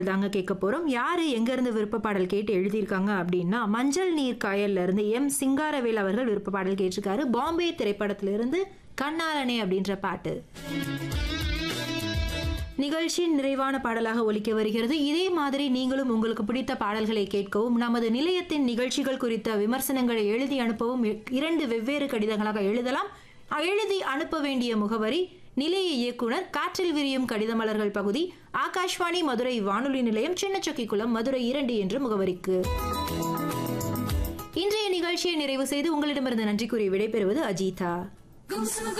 தாங்க கேட்க போறோம் யாரு எங்க இருந்து விருப்ப பாடல் கேட்டு எழுதியிருக்காங்க அப்படின்னா மஞ்சள் நீர் காயல்ல இருந்து எம் சிங்காரவேல் அவர்கள் விருப்ப பாடல் கேட்டிருக்காரு பாம்பே திரைப்படத்திலிருந்து கண்ணாலனே அப்படின்ற பாட்டு நிகழ்ச்சியின் நிறைவான பாடலாக ஒலிக்க வருகிறது இதே மாதிரி நீங்களும் உங்களுக்கு பிடித்த பாடல்களை கேட்கவும் நமது நிலையத்தின் நிகழ்ச்சிகள் குறித்த விமர்சனங்களை எழுதி அனுப்பவும் இரண்டு வெவ்வேறு கடிதங்களாக எழுதலாம் எழுதி அனுப்ப வேண்டிய முகவரி நிலைய இயக்குனர் காற்றில் விரியும் கடிதமலர்கள் பகுதி ஆகாஷ்வாணி மதுரை வானொலி நிலையம் சின்னச்சொக்கிக்குளம் மதுரை இரண்டு என்ற முகவரிக்கு இன்றைய நிகழ்ச்சியை நிறைவு செய்து உங்களிடமிருந்து நன்றி கூறி விடைபெறுவது அஜிதா